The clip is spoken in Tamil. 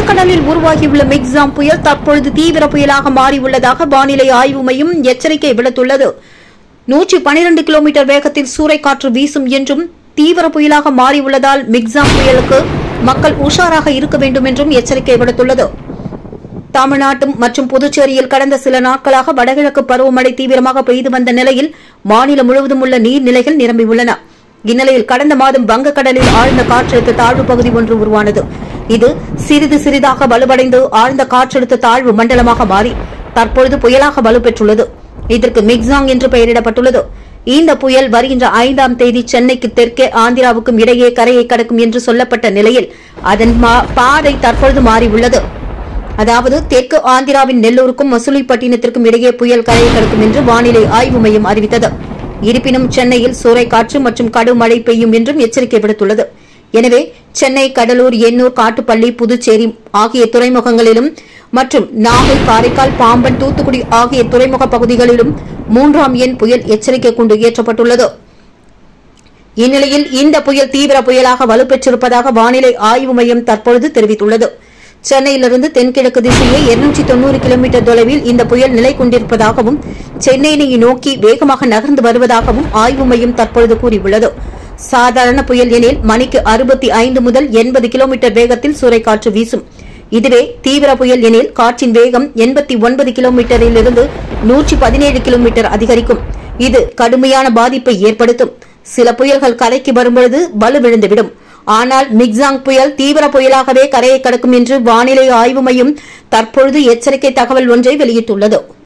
வங்கக்கடலில் உருவாகியுள்ள மிக்ஸாம் புயல் தற்பொழுது தீவிர புயலாக மாறியுள்ளதாக வானிலை ஆய்வு மையம் எச்சரிக்கை விடுத்துள்ளது நூற்றி பனிரெண்டு கிலோமீட்டர் வேகத்தில் சூறைக்காற்று வீசும் என்றும் தீவிர புயலாக மாறியுள்ளதால் மிக்ஸாம் புயலுக்கு மக்கள் உஷாராக இருக்க வேண்டும் என்றும் எச்சரிக்கை விடுத்துள்ளது தமிழ்நாட்டு மற்றும் புதுச்சேரியில் கடந்த சில நாட்களாக வடகிழக்கு பருவமழை தீவிரமாக பெய்து வந்த நிலையில் மாநிலம் முழுவதும் உள்ள நீர்நிலைகள் நிரம்பியுள்ளன இந்நிலையில் கடந்த மாதம் வங்கக்கடலில் ஆழ்ந்த காற்றழுத்த தாழ்வு பகுதி ஒன்று உருவானது இது சிறிது சிறிதாக வலுவடைந்து ஆழ்ந்த காற்றழுத்த தாழ்வு மண்டலமாக மாறி தற்பொழுது புயலாக வலுப்பெற்றுள்ளது இதற்கு மிக்ஸாங் என்று பெயரிடப்பட்டுள்ளது இந்த புயல் வருகின்ற ஐந்தாம் தேதி சென்னைக்கு தெற்கே ஆந்திராவுக்கும் இடையே கரையை கடக்கும் என்று சொல்லப்பட்ட நிலையில் அதன் மா- பாதை தற்பொழுது மாறியுள்ளது அதாவது தெற்கு ஆந்திராவின் நெல்லூருக்கும் மசூலிப்பட்டினத்திற்கும் இடையே புயல் கரையை கடக்கும் என்று வானிலை ஆய்வு மையம் அறிவித்தது இருப்பினும் சென்னையில் சூறைக்காற்று மற்றும் கடும் மழை பெய்யும் என்றும் எச்சரிக்கை விடுத்துள்ளது எனவே சென்னை கடலூர் எண்ணூர் காட்டுப்பள்ளி புதுச்சேரி ஆகிய துறைமுகங்களிலும் மற்றும் நாகை காரைக்கால் பாம்பன் தூத்துக்குடி ஆகிய துறைமுக பகுதிகளிலும் மூன்றாம் எண் புயல் எச்சரிக்கை கொண்டு ஏற்றப்பட்டுள்ளது இந்நிலையில் இந்த புயல் தீவிர புயலாக வலுப்பெற்றிருப்பதாக வானிலை ஆய்வு மையம் தற்பொழுது தெரிவித்துள்ளது சென்னையிலிருந்து தென்கிழக்கு திசையே 290 தொண்ணூறு கிலோமீட்டர் தொலைவில் இந்த புயல் நிலை கொண்டிருப்பதாகவும் சென்னையை நோக்கி வேகமாக நகர்ந்து வருவதாகவும் ஆய்வு மையம் தற்பொழுது கூறியுள்ளது சாதாரண புயல் எனில் மணிக்கு அறுபத்தி ஐந்து முதல் எண்பது கிலோமீட்டர் வேகத்தில் சூறைக்காற்று வீசும் இதுவே தீவிர புயல் எனில் காற்றின் வேகம் எண்பத்தி ஒன்பது கிலோமீட்டரிலிருந்து நூற்றி பதினேழு கிலோமீட்டர் அதிகரிக்கும் இது கடுமையான பாதிப்பை ஏற்படுத்தும் சில புயல்கள் கரைக்கு வரும்பொழுது வலு விழுந்துவிடும் ஆனால் மிக்ஸாங் புயல் தீவிர புயலாகவே கரையை கடக்கும் என்று வானிலை ஆய்வு மையம் தற்பொழுது எச்சரிக்கை தகவல் ஒன்றை வெளியிட்டுள்ளது